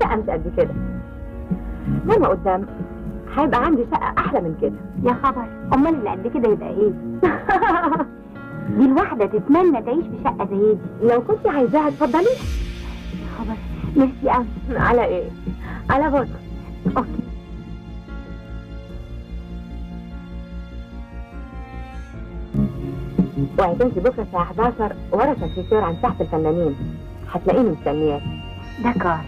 الشقه مش قد كده لما قدام هيبقى عندي شقه احلى من كده يا خبر امال اللي قد كده يبقى ايه دي الواحده تتمنى تعيش في شقه زي دي لو كنت عايزاها اتفضلي يا خبر ميرسي قوي على ايه على بكره اوكي وهتمشي بكره الساعه 11 ورا التلفزيون عن ساحه الفنانين هتلاقيني مستنياك دكار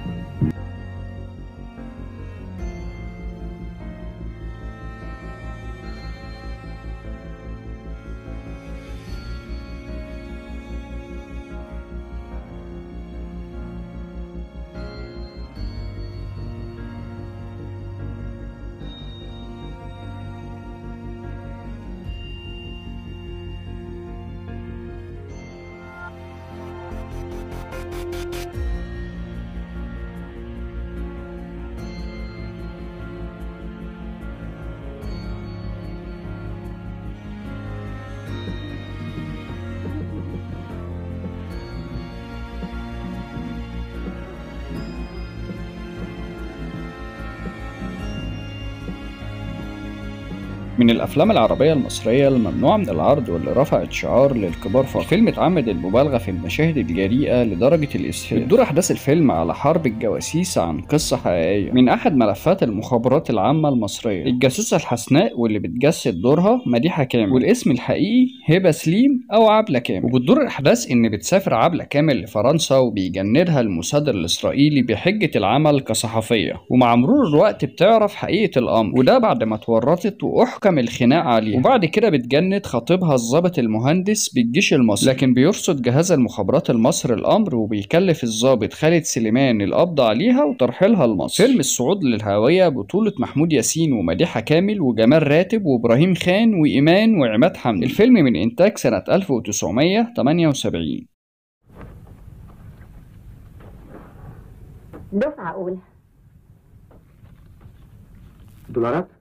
من الافلام العربيه المصريه الممنوعه من العرض واللي رفعت شعار للكبار فقط الفيلم اتعمد المبالغه في المشاهد الجريئه لدرجه الاسفاف بتدور احداث الفيلم على حرب الجواسيس عن قصه حقيقيه من احد ملفات المخابرات العامه المصريه الجاسوسه الحسناء واللي بتجسد دورها مديحه كامل والاسم الحقيقي هبه سليم او عبله كامل وبتدور الاحداث ان بتسافر عبله كامل لفرنسا وبيجندها المصادر الاسرائيلي بحجه العمل كصحفيه ومع مرور الوقت بتعرف حقيقه الامر وده بعد ما اتورطت واحكم الخناق عليها وبعد كده بتجند خطيبها الضابط المهندس بالجيش المصري لكن بيرصد جهاز المخابرات المصري الامر وبيكلف الضابط خالد سليمان القبض عليها وترحيلها لمصر فيلم الصعود للهاويه بطوله محمود ياسين ومديحه كامل وجمال راتب وابراهيم خان وايمان وعماد حمدي الفيلم من انتاج سنه 1978 دفعه اولى دولارات